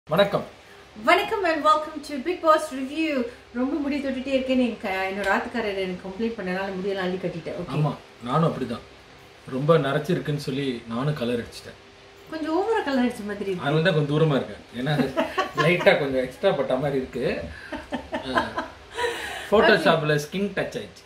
வணக்கம் வணக்கம் and welcome to Bigg Boss review ரொம்ப முடி தொட்டுட்டே இருக்கேன்னு என் க- என்னோட ஆத்துக்காரர் எனக்கு கம்ப்ளைண்ட் பண்ணனால முடியெல்லாம் அள்ளி கட்டிட்டேன் ஓகே ஆமா நானும் அப்படிதான் ரொம்ப நரைச்சிருக்குன்னு சொல்லி நானும் கலர் அடிச்சிட்டேன் கொஞ்சம் ஓவரா கலர் அடிச்ச மாதிரி இருக்கு அதனால தான் கொஞ்சம் தூரமா இருக்கேன் ஏன்னா லைட்டா கொஞ்சம் எக்ஸ்ட்ரா பட்ட மாதிரி இருக்கு போட்டோஷாப்ல ஸ்கின் டச் ஆயிடுச்சு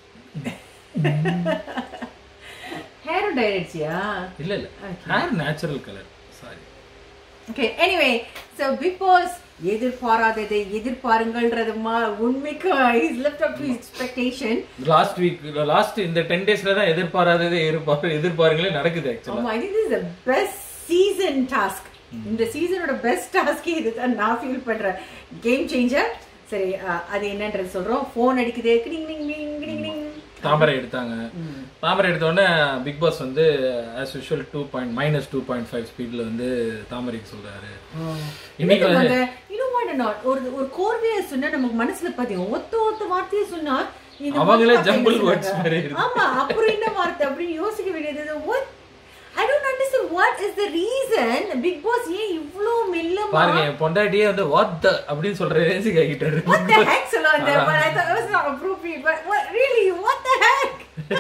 ஹேரும் டை அடிச்சியா இல்ல இல்ல hair natural colour sorry okay anyway so Bigg Boss எதிர்பாராததை எதிர்பாருங்கள்ன்றது மா உண்மைக்கு is left up to expectation last week last இந்த டென் டேஸ்ல தான் எதிர்பாராததே எதிர்பார்ப்பு எதிர்பாருங்களே நடக்குது ஆக்சுவலா ஆமா இது is the best season task இந்த சீசனோட பெஸ்ட் டாஸ்கே இதுதான் நான் ஃபீல் பண்றேன் கேம் சேஞ்சர் சரி அஹ், அது என்னன்றது சொல்றோம் ஃபோன் அடிக்குது kidding kidding kidding kidding kidding Thamarai எடுத்தாங்க தாமரை எடுத்த உடனே பிக் பாஸ் வந்து as usual two point minus two point five ஸ்பீட்ல வந்து தாமரைக்கு சொல்றாரு இன்னைக்கு வந்து அந்த இன்னும் what not, ஒரு ஒரு கோர்வையா சொன்னா நமக்கு மனசுல பாத்தீங்க ஒத்த ஒத்த வார்த்தையை சொன்னா இது அவங்களே ஒரு வார்த்தை jumble என்ன words சொன்னாங்க? மாதிரி இருக்கு. ஆமா அப்புறம் என்ன வார்த்தை அப்படின்னு யோசிக்க வேண்டியது what I don't understand what is the reason Bigg Boss ஏன் இவ்ளோ மெல்லமா பாருங்க என் பொண்டாட்டியே வந்து வாட் த அப்படின்னு சொல்ற ரேஞ்சுக்கு ஆகிட்டாரு what the heck சொல்லுவாங்க but I thought it was not appropriate but what really what the heck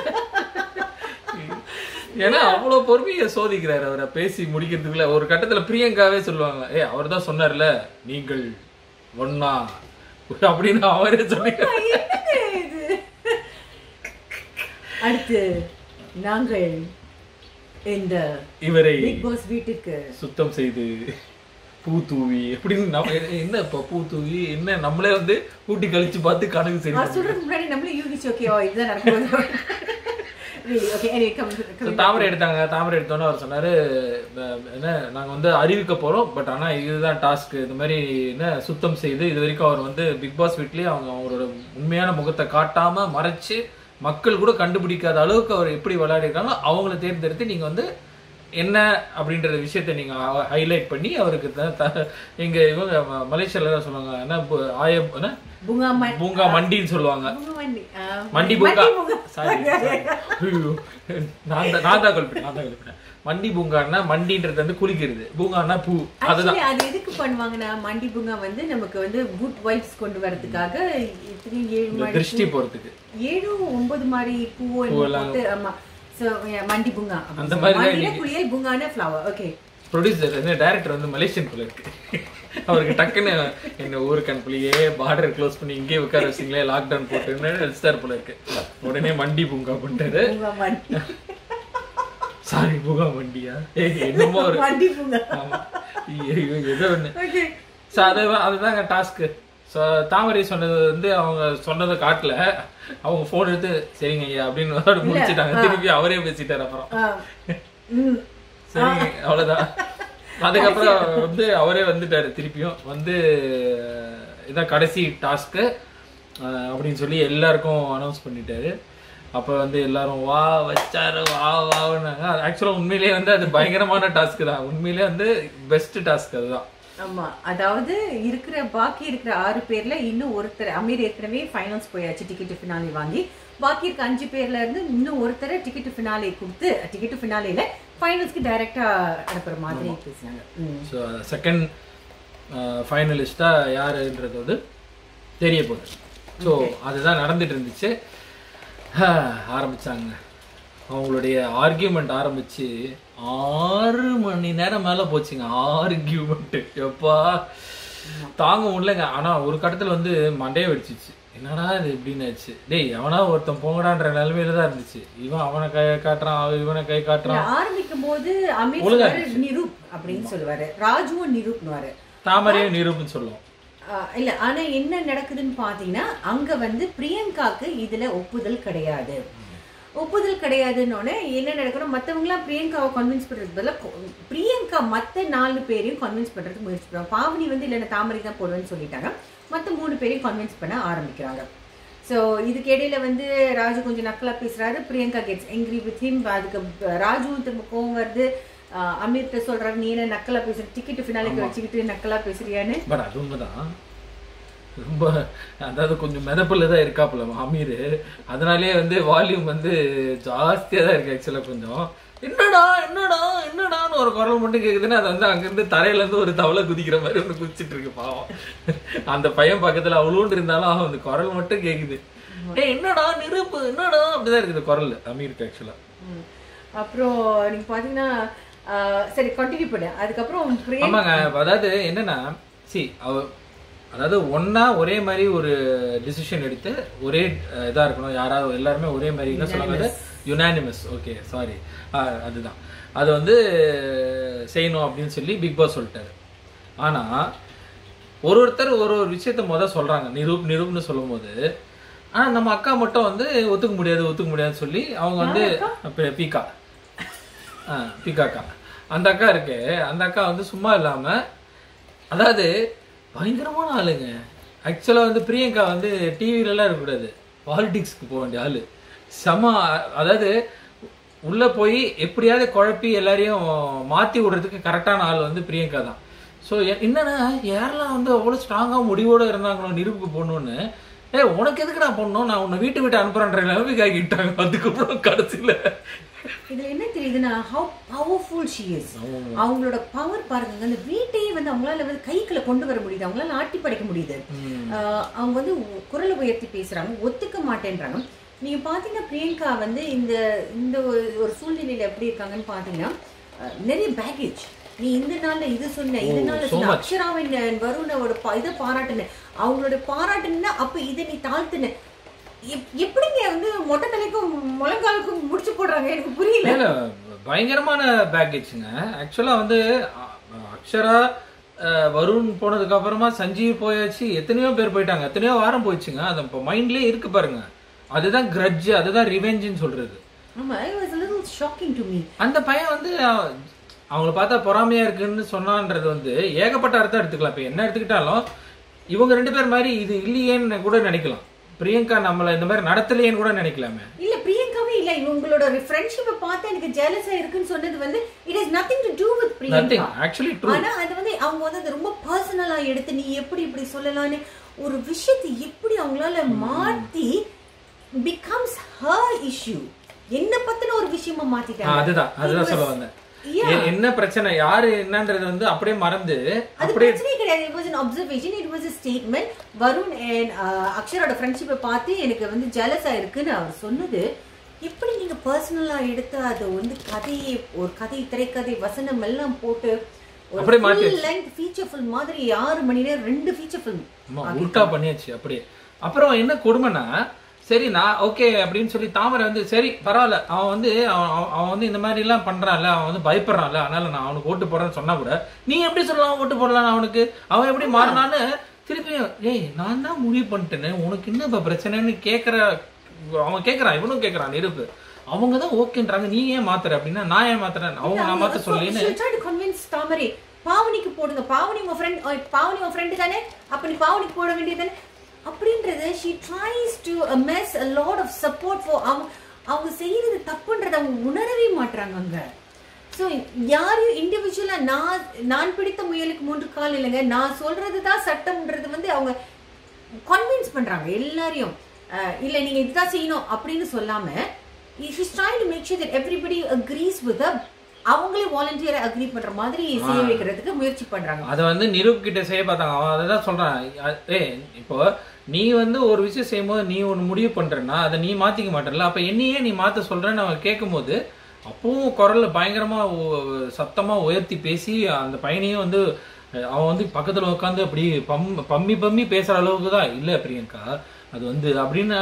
ஏன்னா அவ்வளவு பொறுமையை சோதிக்கிறாரு அவரை பேசி முடிக்கிறதுக்குள்ள ஒரு கட்டத்துல பிரியங்காவே சொல்லுவாங்க ஏ அவர் தான் சொன்னார்ல நீங்கள் ஒன்னா அப்படின்னு அவரே சொல்லி என்னங்க இது அடுத்து நாங்கள் இந்த இவரை பிக் பாஸ் வீட்டுக்கு சுத்தம் செய்து பூ தூவி அப்படின்னு நம்ம என்ன இப்ப பூ தூவி என்ன நம்மளே வந்து கூட்டி கழிச்சு பார்த்து கணக்கு சரி நான் சொல்றதுக்கு முன்னாடி நம்மளே யூகிச்சு ஓகே ஓ இதுதான் நடக்கும் really okay anyway come So, come தாமரை எடுத்தாங்க தாமரை எடுத்தோன்னே அவர் சொன்னாரு "ப- என்ன நாங்க வந்து அறிவிக்க போறோம் பட் ஆனா இதுதான் டாஸ்க் இந்த மாதிரி என்ன சுத்தம் செய்து இது வரைக்கும் அவர் வந்து பிக் பாஸ் வீட்லயே அவங்க அவரோட உண்மையான முகத்தை காட்டாம மறைச்சு மக்கள் கூட கண்டுபிடிக்காத அளவுக்கு அவர் எப்படி விளையாடி இருக்காங்களோ அவங்கள தேர்ந்தெடுத்து நீங்க வந்து என்ன அப்படின்ற விஷயத்த நீங்க ஹைலைட் பண்ணி அவருக்கு த- த- எங்க இவங்க ம- மலேசியால தான் சொல்லுவாங்க என்ன பு- ஆய என்ன bunga man பூங்கா மண்டின்னு சொல்லுவாங்க bunga mandi ah, மண்டி பூங்கா bunga சாரி ஐயோ நான் தான் நான் தான் கொல்பிட்டேன் நான் தான் கொல்பிட்டேன் மண்டி பூங்கான்னா மண்டின்றது வந்து குளிக்கிறது பூங்கான்னா பூ அதுதான் Actually, அது எதுக்கு பண்ணுவாங்கன்னா மண்டி பூங்கா வந்து நமக்கு வந்து குட் வைப்ஸ் கொண்டு வரதுக்காக இத்தனை ஏழு இந்த மாடி திருஷ்டி போறதுக்கு ஏழு ஒன்பது மாடி பூவோ என்னமோ பூவெல்லாம் போட்டு ஆமா சோ மண்டி பூங்கா அப்படி அந்த சொல்லுவாங்க. மாதிரி தான் மண்டினா இன்னைக்கு. குளியல் பூங்கான ஃப்ளவர் ஓகே ப்ரொடியூசர் வந்து டைரக்டர் வந்து மலேசியன் போல இருக்கு அவருக்கு டக்குன்னு என்ன ஊருக்கு அனுப்பலையே பார்டர் க்ளோஸ் பண்ணி இங்கே உட்கார வச்சிங்களே லாக்டவுன் போட்டுன்னு வச்சுட்டார் போல இருக்கு உடனே மண்டி பூங்கா பண்ணிட்டாரு பூங்கா மண்டி சாரி பூங்கா மண்டியா ஏய், என்னமோ ஒரு மண்டி பூங்கா ஆமா. ஐயோ, ஏதோ ஒண்ணு ஓகே ஸோ அது அதுதாங்க டாஸ்க்கு ஸோ தாமரை சொன்னது வந்து அவங்க சொன்னதை காட்டல அவங்க ஃபோன் எடுத்து சரிங்க ஐயா அப்படின்னு அதோட முடிச்சிட்டாங்க திருப்பி அவரே பேசிட்டார் அப்புறம் ம் சரிங்க அவ்வளோதான் அதுக்கப்புறம் வந்து அவரே வந்துட்டாரு திருப்பியும் வந்து இதான் கடைசி டாஸ்க்கு அப்படின்னு சொல்லி எல்லாருக்கும் அனௌன்ஸ் பண்ணிட்டாரு அப்போ வந்து எல்லாரும் வா வச்சாரு வா வான்னாங்க ஆக்சுவலாக உண்மையிலேயே வந்து அது பயங்கரமான டாஸ்க் தான் உண்மையிலேயே வந்து பெஸ்ட் டாஸ்க் அதுதான் ஆமா அதாவது இருக்கிற பாக்கி இருக்கிற ஆறு பேர்ல இன்னும் ஒருத்தர் அமீர் ஏற்கனவே ஃபைனல்ஸ் போயாச்சு டிக்கெட் ஃபினாலே வாங்கி பாக்கி இருக்க அஞ்சு பேர்ல இருந்து இன்னும் ஒருத்தரை டிக்கெட் ஃபினாலே கொடுத்து டிக்கெட் ஃபினாலேல ஃபைனல்ஸ்க்கு டைரக்டா அனுப்புற மாதிரி பேசினாங்க ம். ஸோ செகண்ட் ஃபைனலிஸ்டாக யாருன்றது வந்து தெரிய போகுது ஸோ அதுதான் நடந்துட்டு இருந்துச்சு ஆரம்பிச்சாங்க அவங்களுடைய ஆர்கியூமெண்ட் ஆரம்பிச்சு ஆறு மணி நேரம் மேல போச்சுங்க ஆர்கியூமெண்ட் எப்பா தாங்க முடியலங்க ஆனா ஒரு கட்டத்துல வந்து மண்டையே வெடிச்சிச்சு என்னடா இது இப்படின்னு ஆச்சு டேய் அவனா ஒருத்தன் போங்கடான்ற நிலைமையில தான் இருந்துச்சு இவன் அவனை கை காட்டுறான் அவன் இவனை கை காட்டுறான் ஆரம்பிக்கும் போது அமீர் ஒழுங்கா சொல்லுவாரு நிரூப் அப்படின்னு சொல்லுவாரு ராஜுவும் நிரூப்னுவாரு தாமரையும் நிரூபன் சொல்லுவோம் ஆஹ் இல்ல ஆனா என்ன நடக்குதுன்னு பாத்தீங்கன்னா அங்க வந்து பிரியங்காக்கு இதுல ஒப்புதல் கிடையாது ஒப்புதல் கிடையாதுன்னொடனே என்ன நடக்கணும் மத்தவங்களாம் பிரியங்காவை கன்வின்ஸ் பண்றதுக்கு பதிலா கொ- பிரியங்கா மத்த நாலு பேரையும் கன்வின்ஸ் பண்றதுக்கு முயற்சி பண்ணுவாங்க பாவனி வந்து இல்ல நான் தாமரை தான் போடுவேன்னு சொல்லிட்டாங்க மத்த மூணு பேரையும் கன்வின்ஸ் பண்ண ஆரம்பிக்கிறாங்க ஸோ இதுக்கு இடையில வந்து ராஜு கொஞ்சம் நக்கலா பேசுறாரு Priyanka gets angry with him அதுக்கு ப- ராஜுவும் திரும்ப கோவம் வருது ஆஹ் அமீர்கிட்ட சொல்றாரு நீ என்ன நக்கலா பேசுற டிக்கெட் ஃபினாலுக்கு வச்சுக்கிட்டு நக்கலா பேசுறியான்னு பட் அது உண்மைதான் ரொம்ப அதாவது கொஞ்சம் மிதப்புல தான் இருக்காப்புல அமீர் அதனாலேயே வந்து வால்யூம் வந்து ஜாஸ்தியா தான் இருக்கு ஆக்சுவலா கொஞ்சம் என்னடா என்னடா என்னடான்னு ஒரு குரல் மட்டும் கேக்குதுன்னு அது வந்து அங்கிருந்து தரையில இருந்து ஒரு தவளை குதிக்கிற மாதிரி ஒன்று குதிச்சிட்டு இருக்கு பாவம் அந்த பையன் பக்கத்துல அவ்வளோண்டு இருந்தாலும் அவன் அந்த குரல் மட்டும் கேக்குது ஏய் என்னடா நெருப்பு என்னடா அப்படிதான் இருக்குது குரல் அமீருக்கு ஆக்சுவலா ம். அப்புறம் நீங்க பாத்தீங்கன்னா ஆஹ், சரி கண்டினியூ பண்ணு அதுக்கப்புறம் பிரியா ஆமாங்க அதாவது என்னன்னா சி அவ அதாவது ஒண்ணா ஒரே மாதிரி ஒரு டிசிஷன் எடுத்து ஒரே அஹ், இதா இருக்கணும் யாராவது எல்லாருமே ஒரே மாதிரி என்ன சொல்லுவாங்க யுனானிமஸ் ஓகே சாரி அதுதான் அது வந்து செய்யணும் அப்படின்னு சொல்லி பிக் பாஸ் சொல்லிட்டாரு ஆனா ஒரு ஒருத்தர் ஒரு ஒரு விஷயத்த முத சொல்றாங்க நிரூப் நிரூப்னு சொல்லும்போது ஆனா நம்ம அக்கா மட்டும் வந்து ஒத்துக்க முடியாது ஒத்துக்க முடியாதுன்னு சொல்லி அவங்க வந்து பி- பீக்கா ஆ, பீக்காக்கா அந்த அக்கா இருக்கு அந்த அக்கா வந்து சும்மா இல்லாம அதாவது பயங்கரமான ஆளுங்க ஆக்சுவலா வந்து பிரியங்கா வந்து டிவில எல்லாம் இருக்கக்கூடாது பாலிடிக்ஸ்க்கு போக வேண்டிய ஆளு செம அதாவது உள்ள போய் எப்படியாவது குழப்பி எல்லாரையும் மாத்தி விடுறதுக்கு கரெக்டான ஆள் வந்து பிரியங்கா தான் ஸோ என்னன்னா யாரெல்லாம் வந்து அவ்வளோ ஸ்ட்ராங்காக முடிவோட இருந்தாங்களோ நிரூபிக்க போகணும்னு ஏ உனக்கு எதுக்கு நான் பண்ணணும் நான் உன்னை வீட்டு விட்டு அனுப்புறேன்ற நிலைமைக்கு ஆகிட்டாங்க அதுக்கப்புறம் கடைசியில் இதுல என்ன தெரியுதுன்னா ஹவு பவர்ஃபுல் ஷி இஸ் அவங்களோட பவர் பாருங்க அந்த வீட்டையே வந்து அவங்களால வந்து கைக்குள்ள கொண்டு வர முடியுது அவங்களால ஆட்டி படைக்க முடியுது ஆஹ் அவங்க வந்து குரலை உயர்த்தி பேசுறாங்க ஒத்துக்க மாட்டேன்றாங்க நீங்க பாத்தீங்கன்னா பிரியங்கா வந்து இந்த இந்த ஒரு- ஒரு சூழ்நிலையில எப்படி இருக்காங்கன்னு பாத்தீங்கன்னா ஆஹ் நிறைய பேக்கேஜ் நீ இந்த நாள்ல இது சொன்ன இது நாள்ல so சொன்ன much. அக்ஷராவின் வருணோட ப- இதை பாராட்டுன அவங்களோட பாராட்டுனா அப்ப இதை நீ தாழ்த்துன எப்- எப்படிங்க வந்து மொட்டை தலைக்கும் முழங்காலுக்கும் முடிச்சு போடுறாங்க எனக்கு புரியல இல்ல பயங்கரமான பேக்கேஜுங்க ஆக்சுவலா வந்து அ- அக்ஷரா அஹ், வருண் போனதுக்கு அப்புறமா சஞ்சீவ் போயாச்சு எத்தனையோ பேர் போயிட்டாங்க எத்தனையோ வாரம் போயிடுச்சுங்க அது இப்போ மைண்ட்லயே இருக்கு பாருங்க அதுதான் கிரட்ஜ் அதுதான் ரிவெஞ்சுன்னு சொல்றது ஆமா it was a little shocking to me அந்த பையன் வந்து அவ- அவங்கள பார்த்தா பொறாமையா இருக்குன்னு சொன்னான்றது வந்து ஏகப்பட்ட அர்த்தம் எடுத்துக்கலாம் இப்ப என்ன எடுத்துக்கிட்டாலும் இவங்க ரெண்டு பேர் மாதிரி இது இல்லையேன்னு கூட நினைக்கலாம் பிரியங்கா நம்மள இந்த மாதிரி நடத்தலையேன்னு கூட நினைக்கலாமே இல்ல பிரியங்காவே இல்ல இவங்களோட ஃப்ரெண்ட்ஷிப்பை பார்த்து எனக்கு ஜெலஸா இருக்குன்னு சொன்னது வந்து it is nothing to do with nothing Priyanka actually true ஆனா அது வந்து அவங்க வந்து அது ரொம்ப பர்சனலா எடுத்து நீ எப்படி இப்படி சொல்லலாம்னு ஒரு விஷயத்தை எப்படி அவங்களால மாத்தி பிகம்ஸ் ஹர் இஷ்யூ என்ன பத்தின ஒரு விஷயமா மாத்திட்டாங்க அதுதான் அதுதான் It சொல்ல was- வந்தேன் Yeah. எ- என்ன பிரச்சனை யாரு என்னன்றது வந்து அப்படியே மறந்து அது அப்படியே பிரச்சனையே கிடையாது it was an observation it was a statement Varun and அக்ஷரோட ஃப்ரெண்ட்ஷிப்பை பார்த்து எனக்கு வந்து ஜெலஸா இருக்குன்னு அவர் சொன்னது எப்படி நீங்க பர்சனலா எடுத்து அதை வந்து கதையை ஒரு கதை திரைக்கதை வசனம் எல்லாம் போட்டு ஒரு அப்படியே மாத்தி ஃபுல் லெங்த் ஃபீச்சர் ஃபில்ம் மாதிரி ஆறு மணி நேரம் ரெண்டு ஃபீச்சர் ஃபில்ம் ஆமா, உல்டா பண்ணியாச்சு அப்படியே அப்புறம் என்ன கொடுமைனா சரி நான் ஓகே அப்படின்னு சொல்லி தாமரை வந்து சரி பரவாயில்ல அவன் வந்து அவன் அவன் அவன் வந்து இந்த மாதிரி எல்லாம் பண்றான்ல அவன் வந்து பயப்படுறான்ல அதனால நான் அவனுக்கு ஓட்டு போடுறேன்னு சொன்னா கூட நீ எப்படி சொல்லலாம் ஓட்டு போடலாம் அவனுக்கு அவன் எப்படி மாறினான்னு திருப்பியும் ஏய் நான் தான் முடிவு பண்ணிட்டேனே உனக்கு என்ன இப்ப பிரச்சனைன்னு கேக்குற அவன் கேக்குறான் இவனும் கேக்குறான் நெருப்பு அவங்க தான் ஓகேன்றாங்க நீ ஏன் மாத்துற அப்படின்னா நான் ஏன் மாத்துறேன் அவங்க நான் மாத்த சொல்லின்னு கன்வின்ஸ் தாமரை பாவனிக்கு போடுங்க பாவனி உங்க ஃப்ரெண்ட் பாவனி உங்க ஃப்ரெண்டு தானே அப்ப நீ பாவனிக்கு போட வேண்டியது தானே அப்படின்றது she tries to mess a lot of support for அவங்க அவங்க செய்யறது தப்புன்றதை அவங்க உணரவே மாட்றாங்க அங்க ஸோ யாரையும் இண்டிவிஜுவலா நான் நான் பிடித்த முயலுக்கு மூன்று கால் இல்லைங்க நான் சொல்றது தான் சட்டம்ன்றது வந்து அவங்க கன்வின்ஸ் பண்றாங்க எல்லாரையும் அஹ் இல்ல நீங்க இதுதான் செய்யணும் அப்படின்னு சொல்லாம is trying to make sure that everybody agrees with அவங்களே வாலண்டியரா அக்ரி பண்ற மாதிரி செய்ய வைக்கிறதுக்கு முயற்சி பண்றாங்க அதை வந்து நிரூப் கிட்ட செய்ய பார்த்தாங்க அவன் அதை தான் சொல்றான் அ- ஏய் இப்போ நீ வந்து ஒரு விஷயம் செய்யும்போது நீ ஒன்று முடிவு பண்றேன்னா அதை நீ மாத்திக்க மாட்டேன்ல அப்ப என்னையே நீ மாத்த சொல்றேன்னு அவன் கேட்கும்போது அப்பவும் குரல்ல பயங்கரமா உ- சத்தமா உயர்த்தி பேசி அந்த பையனையும் வந்து அஹ், அவன் வந்து பக்கத்துல உட்காந்து அப்படி பம் பம்மி பம்மி பேசுற அளவுக்கு தான் இல்ல பிரியங்கா அது வந்து அப்படின்னு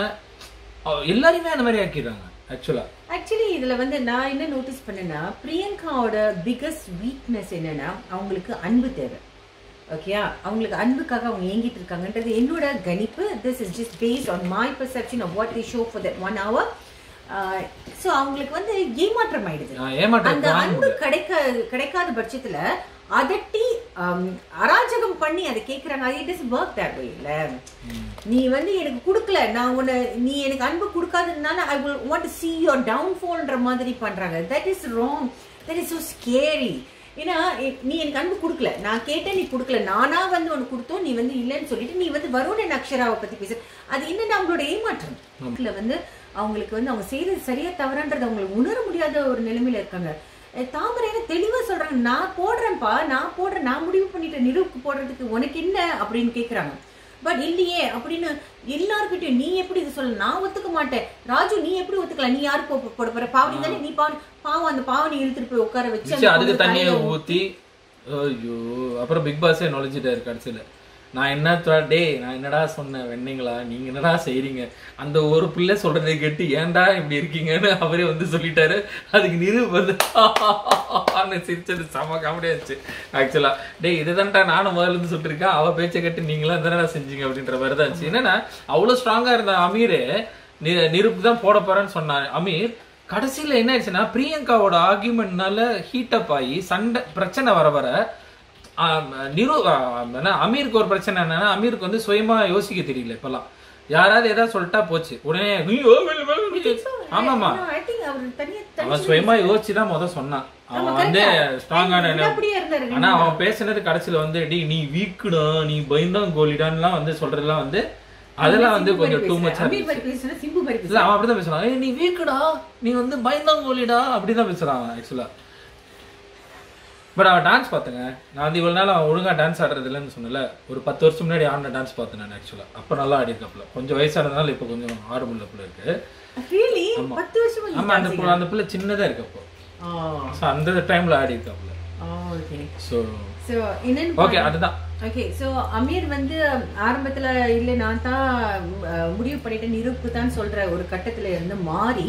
அவ- எல்லாரையுமே அந்த மாதிரி ஆக்கிடுறாங்க ஆக்சுவலா ஆக்சுவலி இதுல வந்து நான் என்ன நோட்டீஸ் பண்ணேன்னா பிரியங்காவோட பிகஸ்ட் வீக்னஸ் என்னன்னா அவங்களுக்கு அன்பு தேவை ஓகேயா அவங்களுக்கு அன்புக்காக அவங்க ஏங்கிட்டு இருக்காங்கன்றது என்னோட கணிப்பு this is just based on my perception of what the show for that one hour so அவங்களுக்கு வந்து ஏமாற்றம் ஆயிடுது நான் ஏமாற்றம் அந்த அன்பு கிடைக்க கிடைக்காத பட்சத்துல அதட்டி ஆம், அராஜகம் பண்ணி அதை கேக்குறாங்க அது it is work that way இல்ல நீ வந்து எனக்கு கொடுக்கல நான் உன்னை நீ எனக்கு அன்பு கொடுக்காததுனால I will want to see your downfallன்ற மாதிரி பண்றாங்க that is wrong that is so scary ஏன்னா இ- நீ எனக்கு அன்பு கொடுக்கல நான் கேட்டேன் நீ கொடுக்கல நானா வந்து உனக்கு கொடுத்தோம் நீ வந்து இல்லைன்னு சொல்லிட்டு நீ வந்து வருணன் அக்ஷராவை பத்தி பேச அது என்னன்னா அவங்களோட ஏமாற்றம் இதுல வந்து அவங்களுக்கு வந்து அவங்க செய்யறது சரியா தவறான்றது அவங்களுக்கு உணர முடியாத ஒரு நிலைமையில இருக்காங்க அஹ் தாமரை என்ன தெளிவா சொல்றாங்க நான் போடுறேன்ப்பா நான் போடுறேன் நான் முடிவு பண்ணிட்டேன் நிரூப்க்கு போடுறதுக்கு உனக்கு என்ன அப்படின்னு கேக்குறாங்க பட் இல்லையே அப்படின்னு எல்லார்கிட்டயும் நீ எப்படி இது சொல்ல நான் ஒத்துக்க மாட்டேன் ராஜு நீ எப்படி ஒத்துக்கலாம் நீ யாரு போ போட போற பாவனி தானே நீ பாவனி பாவம் அந்த பாவனி இழுத்துட்டு போய் உட்கார வச்சு சரி, அந்த அதுக்கு பொண்ணு தண்ணியை தலையில ஊத்தி ஐயோ அப்புறம் பிக் பாஸே நுழைஞ்சிட்டாரு கடைசியில நான் என்ன த- டேய் நான் என்னடா சொன்னேன் வெண்ணீங்களா நீங்க என்னடா செய்றீங்க அந்த ஒரு பிள்ளை சொல்றதை கேட்டு ஏன்டா இப்படி இருக்கீங்கன்னு அவரே வந்து சொல்லிட்டாரு அதுக்கு நிரு வந்து சிரிச்சது செம காமெடியா இருந்துச்சு ஆக்சுவலா டேய் இதுதான்டா நானும் முதல்ல இருந்து சொல்லிருக்கேன் அவ பேச்சை கேட்டு நீங்களாம் தானடா செஞ்சீங்க அப்படின்ற மாதிரி தான் இருந்துச்சு என்னன்னா அவ்வளவு ஸ்ட்ராங்கா இருந்த அமீரே நி- நிருப் தான் போட போறேன்னு சொன்னான் அமீர் கடைசியில என்ன ஆயிடுச்சுன்னா பிரியங்காவோட ஆர்கியூமெண்ட்னால ஹீட் அப் ஆகி சண்டை பிரச்சனை வர வர ஆம், நிரு ஆ, என்ன, அமீருக்கு ஒரு பிரச்சனை என்னன்னா அமீருக்கு வந்து சுயமா யோசிக்க தெரியல இப்பெல்லாம் யாராவது ஏதாவது சொல்லிட்டா போச்சு உடனே ஐயோ, வெளு, வெளு, வெளு. ஆமாமா ஐ திங்க் அவர் தனியா அவன் சுயமா யோசிச்சு தான் முத சொன்னான் அவன் வந்து ஸ்ட்ராங்கான அப்படியே இருந்தாரு ஆனா அவன் பேசுனது கடைசியில வந்து டி நீ வீக்குடா நீ பயந்தான் கோலிடான்லாம் வந்து சொல்றதெல்லாம் வந்து அதெல்லாம் வந்து கொஞ்சம் டூ மச்சா அமீர் மாதிரி பேசுனா சிம்பு மாதிரி இல்ல அவன் அப்படிதான் பேசுறான் ஏய் நீ வீக்குடா நீ வந்து பயந்தான் கோலிடா அப்படிதான் பேசுறான் ஆக்சுவலா பட் அவன் டான்ஸ் பார்த்தேங்க நான் வந்து இவ்வளவு நாள் அவன் ஒழுங்கா டான்ஸ் ஆடுறது இல்லைன்னு சொன்னல ஒரு பத்து வருஷம் முன்னாடி ஆடின டான்ஸ் பார்த்தேன் நான் ஆக்சுவலா அப்ப நல்லா ஆடி இருக்காப்ல கொஞ்சம் வயசானதுனால இப்ப கொஞ்சம் ஆட முடியல போல இருக்கு ரியலி பத்து வருஷமா ஆமா அந்த புள்ள- அந்த பிள்ளை சின்னதா இருக்கப்போ ஸோ அந்த டைம்ல ஆடி இருக்காப்ல ஓகே ஸோ சோ என்னன்னு ஓகே அதுதான் ஓகே சோ அமீர் வந்து ஆரம்பத்துல இல்ல நான் தான் அஹ், முடிவு பண்ணிட்டேன் நிரூப்பு தான் சொல்ற ஒரு கட்டத்துல இருந்து மாறி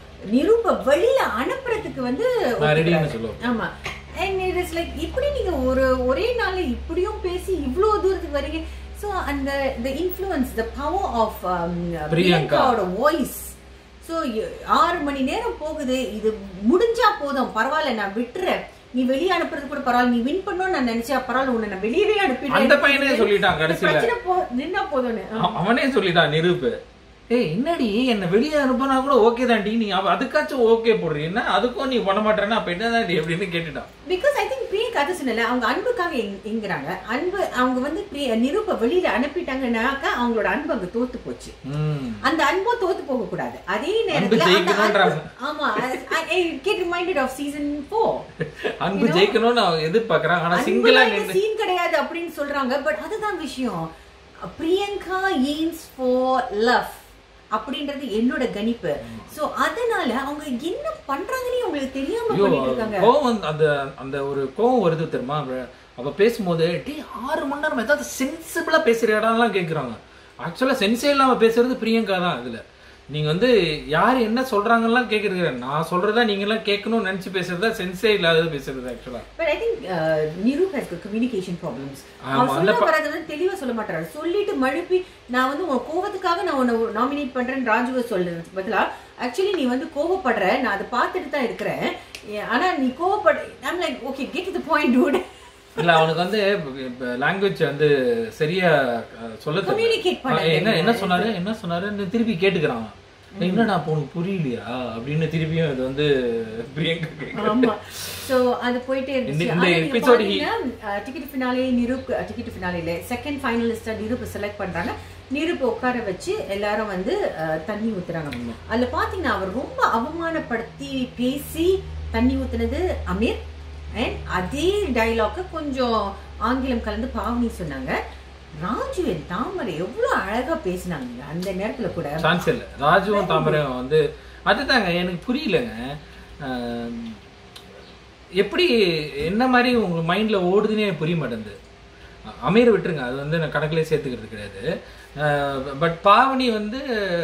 நிரூப வெளியில அனுப்புறதுக்கு வந்து நான் ரெடின்னு ஒத்துக்கிறாரு. சொல்லுவோம் ஆமா அண்ட் இட் இஸ் லைக் இப்படி நீங்க ஒரு ஒரே நாள்ல இப்படியும் பேசி இவ்வளவு தூரத்துக்கு வரீங்க சோ அந்த the influence the power of um, பிரியங்காவோட வாய்ஸ் ஸோ ஆறு மணி நேரம் போகுது இது முடிஞ்சா போதும் பரவாயில்ல நான் விட்டுறேன் நீ வெளியே அனுப்புறது கூட பரவாயில்ல நீ வின் பண்ணணும்னு நான் நினைச்சா பரவாயில்ல உன்னை நான் வெளியவே அனுப்பிடுறேன் அந்த பையனே சொல்லிட்டான் இந்த கடைசியில பிரச்சனை போ நின்னா போதும்னு அவ- அவனே சொல்லிட்டான் நிரூப் ஏய் என்னடி என்ன வெளியே அனுப்புனா கூட ஓகே தான்டி நீ அவ அதுக்காச்சும் ஓகே போடுறீ என்ன அதுக்கும் நீ பண்ண மாட்டேன்னா அப்ப என்னதான்டி அப்படின்னு கேட்டுட்டான் பிகாஸ் ஐ திங்க் பிரியங்கா அது சொன்னல அவங்க அன்புக்காக எங்- எங்குறாங்க அன்பு அவங்க வந்து பிரிய- நிரூப வெளியில அனுப்பிட்டாங்கன்னாக்கா அவங்களோட அன்பு அங்க தோத்து போச்சு ம். அந்த அன்பும் தோத்து போக கூடாது அதே அன்பு நேரத்துல அந்த ஜெயிக்கணும்ன்றாங்க. அன்பு- ஆமா get reminded of season four அன்பு ஜெயிக்கணும்னு அவன் எதிர்பார்க்கறான் ஆனா சிங்கிளா நின்று சீன் கிடையாது அப்படின்னு சொல்றாங்க பட் அதுதான் விஷயம் பிரியங்கா எய்ம்ஸ் ஃபார் லவ் அப்படின்றது என்னோட கணிப்பு சோ அதனால அவங்க என்ன பண்றாங்கன்னு அவங்களுக்கு தெரியாம ஐயோ பண்ணிட்டு இருக்காங்க கோவம் வந்து- அந்த அந்த ஒரு கோவம் வருது தெரியுமா அவ- அவ பேசும்போது டே ஆறு மணி நேரம் ஏதாவது சென்சிபிளா பேசுற இடம்லாம் கேக்குறாங்க ஆக்சுவலா சென்சே இல்லாம பேசுறது பிரியங்கா தான் இதுல நீங்க வந்து யார் என்ன சொல்றாங்கலாம் கேக்குறது நான் சொல்றதா நீங்க எல்லாம் கேட்கணும்னு நினைச்சு பேசுறதா சென்சே இல்லாதது பேசுறது ஆக்சுவலா but I think Niroop has communication problems ஆமா, அவர் சொல்ல அந்த வரது வந்து தெளிவா சொல்ல மாட்டாரு சொல்லிட்டு மழுப்பி நான் வந்து உன் கோவத்துக்காக நான் உன்னை நாமினேட் பண்றேன் ராஜுவை சொல்றது பதிலா ஆக்சுவலி நீ வந்து கோவப்படுற நான் அதை பார்த்துட்டு தான் இருக்கிறேன் ஏ, ஆனா நீ கோவப்பட I'm like okay get to point dude இல்ல அவனுக்கு வந்து லாங்குவேஜ் வந்து சரியா அஹ், சொல்ல தெரியல. Communicate பண்ண அஹ், என்ன தெரியல. என்ன சொன்னாரு என்ன சொன்னாருன்னு திருப்பி கேட்டுக்கிறான் என்னடா அப்போ உனக்கு புரியலையா அப்படின்னு திருப்பியும் இது வந்து பிரியங்கா கேக்குது. ஆமா சோ அது போயிட்டே இந்த- இருந்துச்சு இந்த ஆனா நீங்க episode he- பாத்தீங்கன்னா டிக்கெட் ஃபினாலே நிரூப் டிக்கெட் ஃபினாலேல செகண்ட் ஃபைனலிஸ்டா நிரூப் செலக்ட் பண்றாங்க நிரூப் உட்கார வச்சு எல்லாரும் வந்து அஹ், தண்ணி ஊத்துறாங்க அதுல பாத்தீங்கன்னா அவர் ரொம்ப அவமானப்படுத்தி பேசி தண்ணி ஊத்துனது அமீர் அண்ட் அதே டைலாக்க கொஞ்சம் ஆங்கிலம் கலந்து பாவனி சொன்னாங்க ராஜு என் தாமரை எவ்வளவு அழகா பேசினாங்க அந்த நேரத்துல கூட சான்ஸ் இல்ல ராஜுவும் தாமரையும் வந்து அதுதாங்க எனக்கு புரியலங்க ஆம், எப்படி என்ன மாதிரி உங்க மைண்ட்ல ஓடுதுன்னே எனக்கு புரிய மாட்டேங்குது அமீரை விட்டுருங்க அது வந்து நான் கணக்குலயே சேர்த்துக்கிறது கிடையாது பட் பாவனி வந்து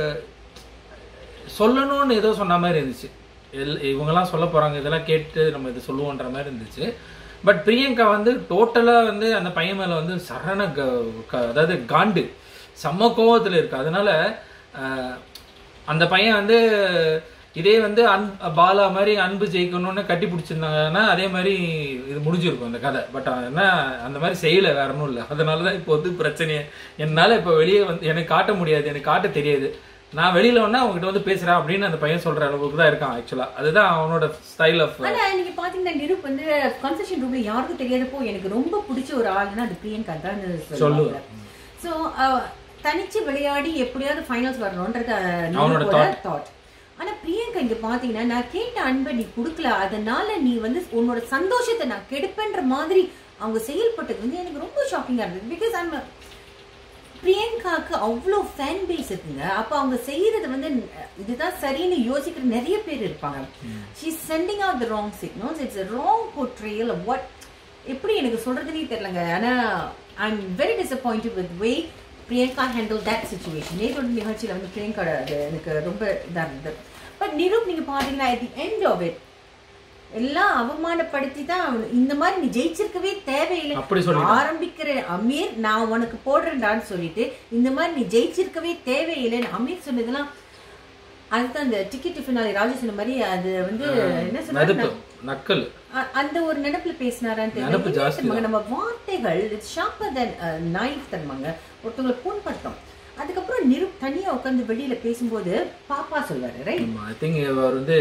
சொல்லணும்னு ஏதோ சொன்ன மாதிரி இருந்துச்சு எல் இவங்கெல்லாம் சொல்ல போறாங்க இதெல்லாம் கேட்டு நம்ம இது சொல்லுவோன்ற மாதிரி இருந்துச்சு பட் பிரியங்கா வந்து டோட்டலா வந்து அந்த பையன் மேல வந்து சரண க- க- அதாவது காண்டு செம்ம கோவத்துல இருக்கு அதனால அஹ், அந்த பையன் வந்து இதே வந்து அன் பாலா மாதிரி அன்பு ஜெயிக்கணும்னு கட்டி பிடிச்சிருந்தாங்கன்னா அதே மாதிரி இது முடிஞ்சிருக்கும் அந்த கதை பட் என்ன அந்த மாதிரி செய்யல வேற ஒன்றும் இல்லை அதனால தான் இப்போ வந்து பிரச்சனையே என்னால் இப்போ வெளியே வந்து எனக்கு காட்ட முடியாது எனக்கு காட்ட தெரியாது நான் வெளியில வந்தா அவங்ககிட்ட வந்து பேசுறேன் அப்படின்னு அந்த பையன் சொல்ற அளவுக்கு தான் இருக்கான் ஆக்சுவலா அதுதான் அவனோட ஸ்டைல் ஆஃப் ஆனா நீங்க பாத்தீங்கன்னா நிருப் வந்து கன்செஷன் ரூம்ல யாருக்கும் தெரியாதப்போ எனக்கு ரொம்ப பிடிச்ச ஒரு ஆள்னா அது பிரியங்கா தான் சொல்லுவேன். ஸோ தனிச்சு விளையாடி எப்படியாவது ஃபைனல்ஸ் வரணும்ன்றது அவனோட தாட் ஆனா பிரியங்கா இங்க பாத்தீங்கன்னா நான் கேட்ட அன்பை நீ கொடுக்கல அதனால நீ வந்து உன்னோட சந்தோஷத்தை நான் கெடுப்பேன்ற மாதிரி அவங்க செயல்பட்டது வந்து எனக்கு ரொம்ப ஷாக்கிங்கா இருந்தது பிகாஸ் ஐம் பிரியங்காக்கு அவ்வளோ ஃபேன் பேஸ் இருக்குங்க அப்ப அவங்க செய்யறது வந்து இதுதான் சரின்னு யோசிக்கிற நிறைய பேர் இருப்பாங்க she sending out the wrong signals it's wrong portrayal what எப்படி எனக்கு சொல்றதுனே தெரியலங்க ஆனா I am very disappointed with way Priyanka handle that situation நேரோட நிகழ்ச்சியில வந்து பிரியங்கா அது எனக்கு ரொம்ப இதா இருந்தது பட் நிரூப் நீங்க பாத்தீங்கன்னா at the end of it எல்லாம் அவமானப்படுத்தி தான் அவனு- இந்த மாதிரி நீ ஜெயிச்சிருக்கவே தேவையில்லை அப்படி சொல்லி ஆரம்பிக்கிற அமீர் நான் உனக்கு போடுறேன்டான்னு சொல்லிட்டு இந்த மாதிரி நீ ஜெயிச்சிருக்கவே தேவையில்லைன்னு அமீர் சொன்னதெல்லாம் அதுதான் அந்த டிக்கெட் ஃபினாலி ராஜு சொன்ன மாதிரி அது வந்து என்ன சொன்னாரு நடுப்பு நக்கல் அ- அந்த ஒரு நினைப்புல பேசினாரான்னு தெரியல நினைப்பு என்ன ஜாஸ்தி தெரியுமாங்க, நம்ம வார்த்தைகள் இட்ஸ் ஷார்ப்பர் தென் நைஃப் தருமாங்க ஒருத்தவங்களை புண்படுத்தோம் அதுக்கப்புறம் நிரு தனியா உட்காந்து வெளியில பேசும்போது பாப்பா சொல்வாரு ரைட் ஐ திங்க் அவர் வந்து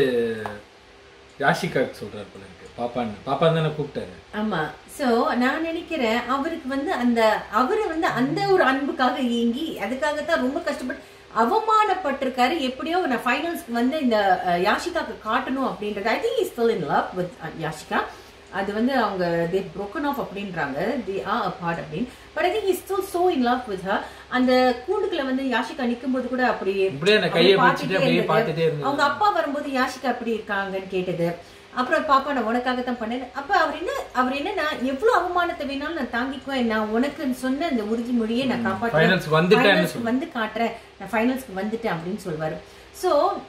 யாஷிகாக்கு சொல்றாரு போல இருக்கு பாப்பான்னு பாப்பா தானே கூப்பிட்டாரு ஆமா சோ நான் நினைக்கிறேன் அவருக்கு வந்து அந்த அவரு வந்து அந்த ஒரு அன்புக்காக ஏங்கி அதுக்காகத்தான் ரொம்ப கஷ்டப்பட்டு அவமானப்பட்டிருக்காரு எப்படியோ நான் ஃபைனல்ஸ்க்கு வந்து இந்த அஹ், யாஷிகாக்கு காட்டணும் அப்படின்றது I think is still in love with Yashika அது வந்து அவங்க தே broken ஆஃப் அப்படின்றாங்க தி ஆ அபார்ட் அப்படின்னு but I think is still so in love with her அந்த கூண்டுக்குள்ள வந்து யாஷிகா நிக்கும்போது கூட அப்படி இப்படியே அந்த கையை அப்படியே பிடிச்சிட்டு அப்படியே இருந்தது. பார்த்துட்டே இருந்தது அவங்க அப்பா வரும்போது யாஷிகா அப்படி இருக்காங்கன்னு கேட்டது அப்புறம் பாப்பா நான் உனக்காகத்தான் பண்ணேன் அப்ப அவர் என்ன அவர் என்ன நான் எவ்வளவு அவமானத்தை வேணாலும் நான் தாங்கிக்குவேன் நான் உனக்கு சொன்ன அந்த உறுதிமொழியை நான் காப்பாற்றுவேன் ஃபைனல்ஸ் வந்துட்டேன்னு ஃபைனல்ஸ்க்கு வந்து காட்டுறேன் நான் ஃபைனல்ஸ்க்கு வந்துட்டேன் அப்படின்னு சொல்வாரு சோ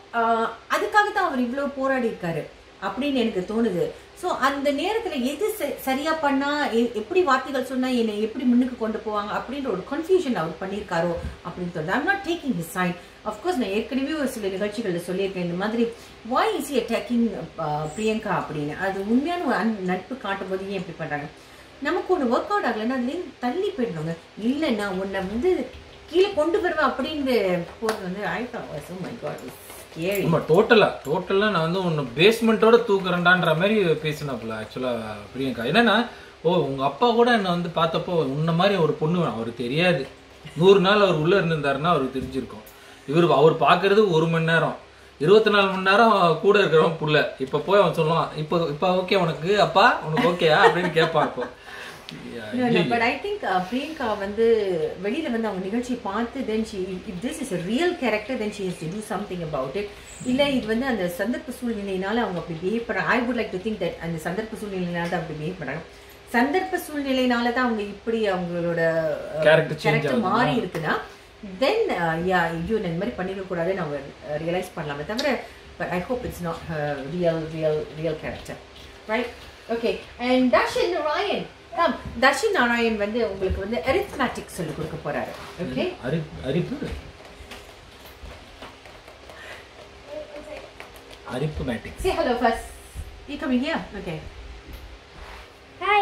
அதுக்காக தான் அவர் இவ்வளவு போராடி இருக்காரு அப்படின்னு எனக்கு தோணுது சோ அந்த நேரத்துல எது ச- சரியா பண்ணா எ- எப்படி வார்த்தைகள் சொன்னா என்னை எப்படி முன்னுக்கு கொண்டு போவாங்க அப்படின்ற ஒரு கன்ஃபியூஷன் அவர் பண்ணியிருக்காரோ அப்படின்னு தோணுது I'm not taking his sign of course நான் ஏற்கனவே ஒரு சில நிகழ்ச்சிகள்ல சொல்லியிருக்கேன் இந்த மாதிரி வாய் இஸ் அட்டாக்கிங் பிரியங்கா அப்படின்னு அது உண்மையான ஒரு அன்- நட்பு காட்டும் போது ஏன் இப்படி பண்றாங்க நமக்கு ஒன்று ஒர்க் அவுட் ஆகலைன்னா அதுலேருந்து தள்ளி போயிடுவாங்க இல்லை நான் உன்னை வந்து கீழே கொண்டு வருவேன் அப்படின்னு போகிறது வந்து ஐ தாட் மை காட் ஏழு ஆமா டோட்டலா டோட்டலா நான் வந்து உன்னை பேஸ்மெண்ட்டோட தூக்குறேன்டான்ற மாதிரி பேசினாப்புல ஆக்சுவலா பிரியங்கா என்னன்னா ஓ உங்க அப்பா கூட என்ன வந்து பார்த்தப்போ உன்ன மாதிரி ஒரு பொண்ணு வேணும் அவருக்கு தெரியாது நூறு நாள் அவர் உள்ள இருந்திருந்தாருன்னா அவருக்கு தெரிஞ்சிருக்கும் இவர் அவர் பாக்குறது ஒரு மணி நேரம் இருபத்தி நாலு மணி நேரம் கூட இருக்கிறவன் புள்ள இப்ப போய் அவன் சொல்லுவான் இப்போ இப்ப ஓகே உனக்கு அப்பா உனக்கு ஓகேயா அப்படின்னு கேட்பான் இப்போ பட் ஐ திங்க் பிரியங்கா வந்து வெளியில வந்து அவங்க நிகழ்ச்சி பார்த்து then she if this is real character then she is to do something about it இல்ல இது வந்து அந்த சந்தர்ப்ப சூழ்நிலையினால அவங்க அப்படி பிஹேவ் பண்றாங்க I would like to think that அந்த சந்தர்ப்ப சூழ்நிலையினால தான் அப்படி பிஹேவ் பண்றாங்க சந்தர்ப்ப சூழ்நிலையினால தான் அவங்க இப்படி அவங்களோட Character change கேரக்டர் ஆகுதுன்னா? மாறி இருக்குன்னா தென் யா ஐயோ நான் இந்த மாதிரி பண்ணிடக் கூடாதுன்னு அவங்க ரியலைஸ் பண்ணலாமே தவிர but I hope it's not real real real character right okay and Darshan Narayan come Darshan Narayan வந்து உங்களுக்கு வந்து அரித்மேட்டிக் சொல்லி கொடுக்க போறாரு ஓகே அரி அரிப்பு அரிப்பு மேட்டிக் Say hello first. You coming here? Okay. Hi.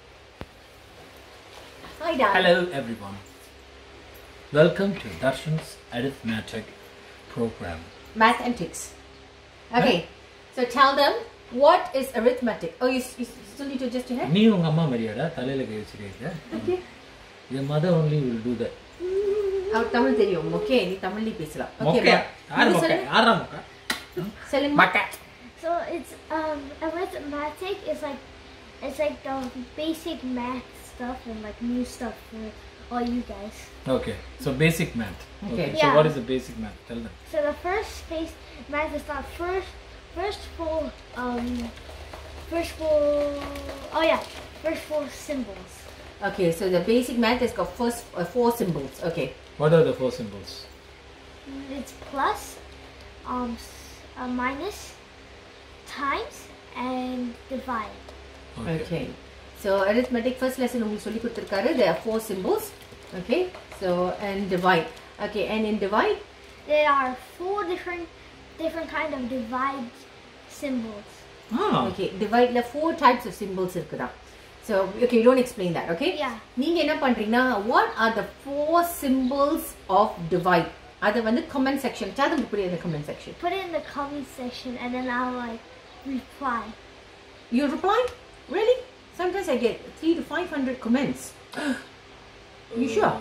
Hi, Dad. Hello everyone. Welcome to Darshan's arithmetic program. Math and tricks. Okay. So tell them what is arithmetic. Oh, you, you still need to adjust your head? நீ உங்க அம்மா மரியாதை தலையில கை வச்சிருக்க Okay. என் mother only will do that அவர் தமிழ் தெரியும் ஓகே நீ தமிழ்லயே பேசலாம் ஓகே மொக்கையா யாரு மொக்கை யாரா மொக்கை சொல்லுங்க மொக்கை So it's um arithmetic is like it's like the basic math stuff and like new stuff for all you guys. Okay, so basic math. Okay. Okay. So Yeah. what is the basic math? Tell them. So the first base math is not first first four um first four oh yeah first four symbols. Okay, so the basic math has got first uh, four symbols. Okay. What are the four symbols? It's plus, um, s- uh, minus, times, and divide. Okay. So arithmetic first lesson உங்களுக்கு சொல்லி கொடுத்திருக்காரு there are four symbols. Okay. So and divide. Okay, and in divide There are four different different kind of divide symbols. Ah. Okay டிவைட்ல four types of symbols இருக்குதா so okay you don't explain that okay Yeah. நீங்க என்ன பண்றீங்கன்னா what are the four symbols of divide அதை வந்து comment section சாதம் புரிய இந்த comment section Put it in the comment section, and then I'll like reply. You reply really sometimes I get three to five hundred comments you sure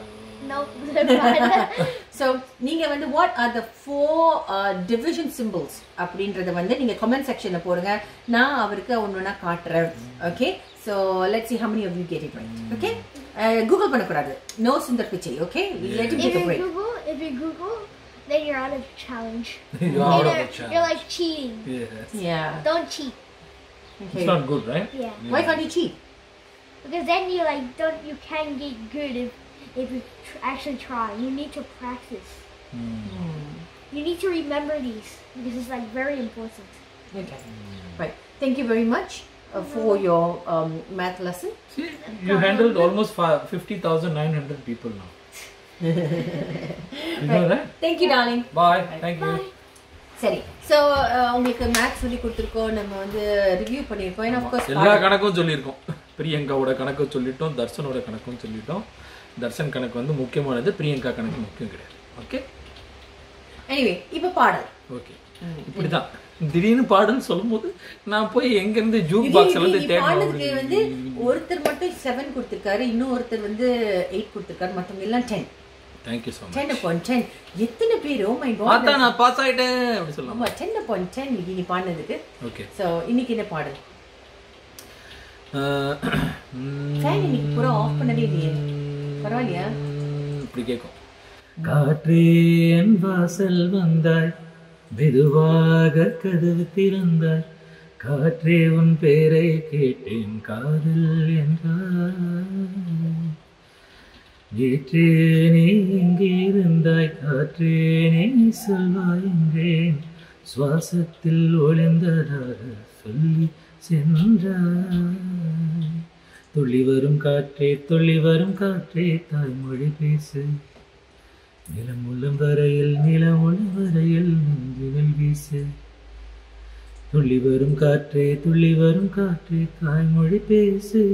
Nope. they're bad. So நீங்க வந்து what are the four division symbols அப்படின்றத வந்து நீங்க comment செக்ஷன்ல போடுங்க நான் அவருக்கு ஒன்னொன்னா காட்டுறேன் okay so let see how many of you get it right okay Google பண்ணக்கூடாது no Sundar Pichai okay let if take you a break Google, if you Google, then you're out of the challenge. You're out of You're- the challenge. You're like cheating. Yes. yeah Don't cheat. It's okay not good, right? Yeah. why can't you cheat Because then you like don't you can get good if if you tr- actually try. You need to practice. You need to remember these because it's like very important. okay right thank you very much uh, for your um, math lesson See, you handled almost fi- 50,900 people now. you know that? thank you darling Bye. Thank you. சரி so உங்களுக்கு maths சொல்லி கொடுத்துருக்கோம் நம்ம வந்து review பண்ணியிருக்கோம் ஏன்னா of course எல்லா கணக்கும் சொல்லியிருக்கோம் பிரியங்காவோட கணக்கும் சொல்லிட்டோம் தர்ஷனோட கணக்கும் சொல்லிட்டோம் தர்ஷன் கணக்கு வந்து முக்கியமானது பிரியங்கா கணக்கு முக்கியம் கிடையாது ஓகே எனிவே இப்போ பாடல் ஓகே இப்படிதான் திடீர்னு பாடுன்னு சொல்லும்போது நான் போய் எங்க இருந்து ஜூக் இது பாக்ஸ்ல நீ- இருந்து நீ பாடுனதுக்கு தேடணும் வந்து ஒருத்தர் மட்டும் செவன் கொடுத்துருக்காரு இன்னும் ஒருத்தர் வந்து எயிட் கொடுத்துருக்காரு மற்றவங்க எல்லாம் ten thank you so much ten அப்பாயிண்ட் டென் எத்தனை பேர் ஓ மை பார்த்தா காட் நான் பாஸ் ஆயிட்டேன் அப்படி சொல்லலாம் ஆமா டென் அப்பாயிண்ட் டென் இன்னைக்கு நீ பாடினதுக்கு ஓகே ஸோ இன்னைக்கு என்ன பாடல் ஃபேன் இன்னைக்கு பூரா ஆஃப் பண்ணவே இல்லையே பரவாயில்லையா இப்படி கேட்கும் காற்றே என் வாசல் வந்தாய் மெதுவாக கதவு திறந்தாய் காற்றே உன் பேரை கேட்டேன் காதல் என்றாய் நேற்றே நீ எங்கே இருந்தாய் காற்றே நீ சொல்வாய் என்றேன் சுவாசத்தில் ஒளிந்ததாக சொல்லி சென்றாய் துள்ளி வரும் காற்றே துள்ளி வரும் காற்றே தாய்மொழி பேசு நிலம் உள்ளம் வரையில் நிலம் உள்ள வரையில் நெஞ்சினில் வீசு துள்ளி வரும் காற்றே துள்ளி வரும் காற்றே தாய்மொழி பேசு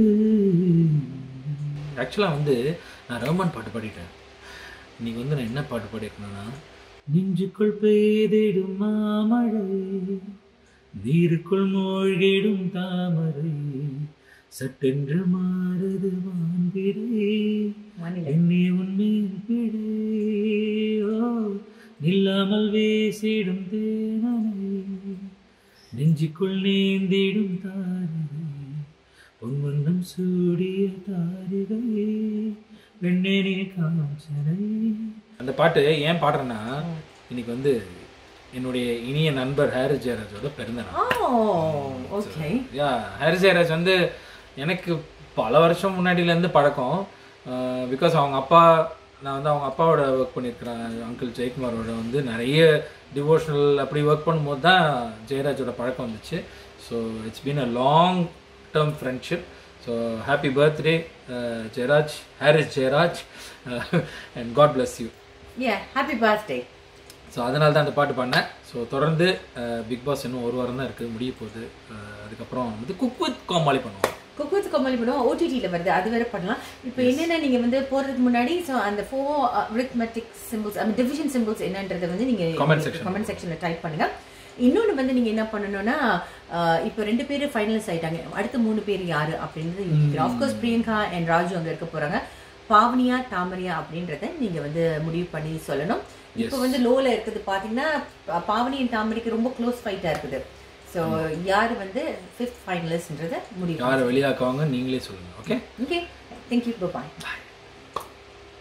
ஆக்சுவலாக வந்து நான் ரஹ்மான் பாட்டு பாடிட்டேன் இன்னைக்கு வந்து நான் என்ன பாட்டு பாடியிருக்கேன்னா நெஞ்சுக்குள் பெய்திடும் மாமழை நீருக்குள் மூழ்கிடும் தாமரை சட்டென்று மாறுது வான்பிடை வானிலை என்னே உன்மேல் பிழையோ நில்லாமல் வீசிடும் தேனனை நெஞ்சுக்குள் நீந்திடும் தாரிகை பொன்வண்ணம் சூடிய தாரிகை வெண்ணே நீ காஞ்சனை அந்த பாட்டு ஏன் பாடுறேன்னா இன்னைக்கு வந்து என்னுடைய இனிய நண்பர் ஹாரிஸ் ஜெயராஜோட பிறந்த நாள் oh okay ya Harris Jayaraj வந்து எனக்கு பல வருஷம் முன்னாடியிலேருந்து பழக்கம் பிகாஸ் அவங்க அப்பா நான் வந்து அவங்க அப்பாவோட ஒர்க் பண்ணியிருக்கிறேன் அங்கிள் ஜெயக்குமாரோட வந்து நிறைய டிவோஷனல் அப்படி ஒர்க் பண்ணும்போது தான் ஜெயராஜோட பழக்கம் வந்துச்சு so it's been a long term friendship so happy birthday Jayaraj Harris Jayaraj and God bless you ya happy birthday so அதனால தான் அந்த பாட்டு பாடினேன் ஸோ தொடர்ந்து பிக் பாஸ் இன்னும் ஒரு வாரம் தான் இருக்குது முடிய போகுது அஹ், அதுக்கப்புறம் வந்து குக் வித் கோமாளி பண்ணுவோம் குக்குவத்து கோமாளி படம் ஓடிடியில் வருது அது வேற பண்ணலாம் இப்போ என்னென்ன நீங்கள் வந்து போகிறதுக்கு முன்னாடி ஸோ அந்த ஃபோர் arithmetic சிம்பிள்ஸ் அந்த டிவிஷன் சிம்பிள்ஸ் என்னன்றதை வந்து நீங்கள் Comment section. கமெண்ட் செக்ஷனில் டைப் பண்ணுங்க இன்னொன்று வந்து நீங்கள் என்ன பண்ணணும்னா அஹ், இப்போ ரெண்டு பேர் ஃபைனலிஸ்ட் ஆயிட்டாங்க அடுத்த மூணு பேர் யாரு அப்படின்றது ஆஃப்கோர்ஸ் பிரியங்கா அண்ட் ராஜு அங்கே இருக்க போகிறாங்க பாவனியா தாமரியா அப்படின்றத நீங்கள் வந்து முடிவு பண்ணி சொல்லணும் இப்போ வந்து லோல இருக்குது பார்த்தீங்கன்னா பா- பாவனி and தாமரைக்கு ரொம்ப க்ளோஸ் ஃபைட்டாக இருக்குது ஸோ யார் வந்து ஃபிஃப்த் ஃபைனலிஸ்ட்ன்றதை முடிவு யாரை வெளியாக்குவாங்க நீங்களே சொல்லுங்கள் okay Okay. Thank you. Bye bye. Bye